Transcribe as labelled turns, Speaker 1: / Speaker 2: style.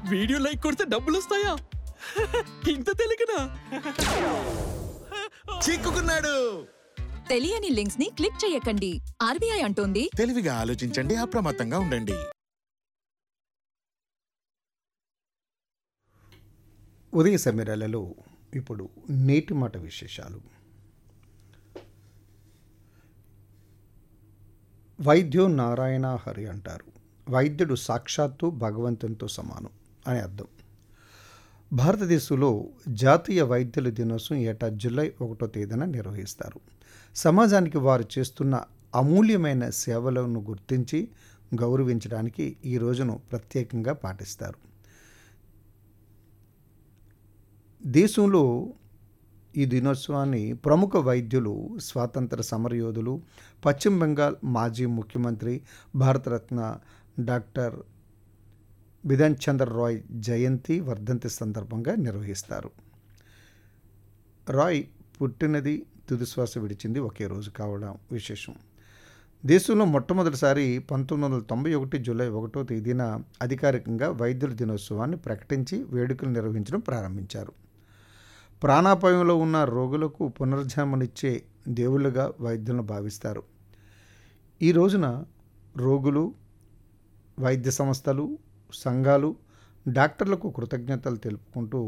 Speaker 1: video like కొడితే డబ్బులు వస్తాయా ఇంత తెలియకనా
Speaker 2: చిక్కుకున్నాడు
Speaker 3: తెలియని లింక్స్ ని క్లిక్ చేయకండి ఆర్బీఐ అంటోంది
Speaker 2: తెలివిగా ఆలోచించండి అప్రమత్తంగా ఉండండి
Speaker 4: ఉదయ సమీరాలలో ఇప్పుడు నేటి మాట విశేషాలు వైద్యో నారాయణ హరి అంటారు వైద్యుడు సాక్షాత్తు భగవంతునితో సమానం అని అర్థం భారతదేశంలో జాతీయ వైద్యుల దినోత్సవం ఏటా జూలై ఒకటో తేదీన నిర్వహిస్తారు సమాజానికి వారు చేస్తున్న అమూల్యమైన సేవలను గుర్తించి గౌరవించడానికి ఈ రోజును ప్రత్యేకంగా పాటిస్తారు దేశంలో ఈ దినోత్సవాన్ని ప్రముఖ వైద్యులు స్వాతంత్ర సమరయోధులు పశ్చిమ బెంగాల్ మాజీ ముఖ్యమంత్రి భారతరత్న డాక్టర్ బిధన్ చంద్ర రాయ్ జయంతి వర్ధంతి సందర్భంగా నిర్వహిస్తారు రాయ్ పుట్టినది తుదిశ్వాస విడిచింది ఒకే రోజు కావడం విశేషం దేశంలో మొట్టమొదటిసారి పంతొమ్మిది వందల తొంభై ఒకటి జూలై ఒకటో తేదీన అధికారికంగా వైద్యుల దినోత్సవాన్ని ప్రకటించి వేడుకలు నిర్వహించడం ప్రారంభించారు ప్రాణాపాయంలో ఉన్న రోగులకు పునర్జన్మనిచ్చే దేవుళ్ళుగా వైద్యులను భావిస్తారు ఈ రోజున రోగులు వైద్య సంస్థలు సంఘాలు డాక్టర్లకు కృతజ్ఞతలు తెలుపుకుంటూ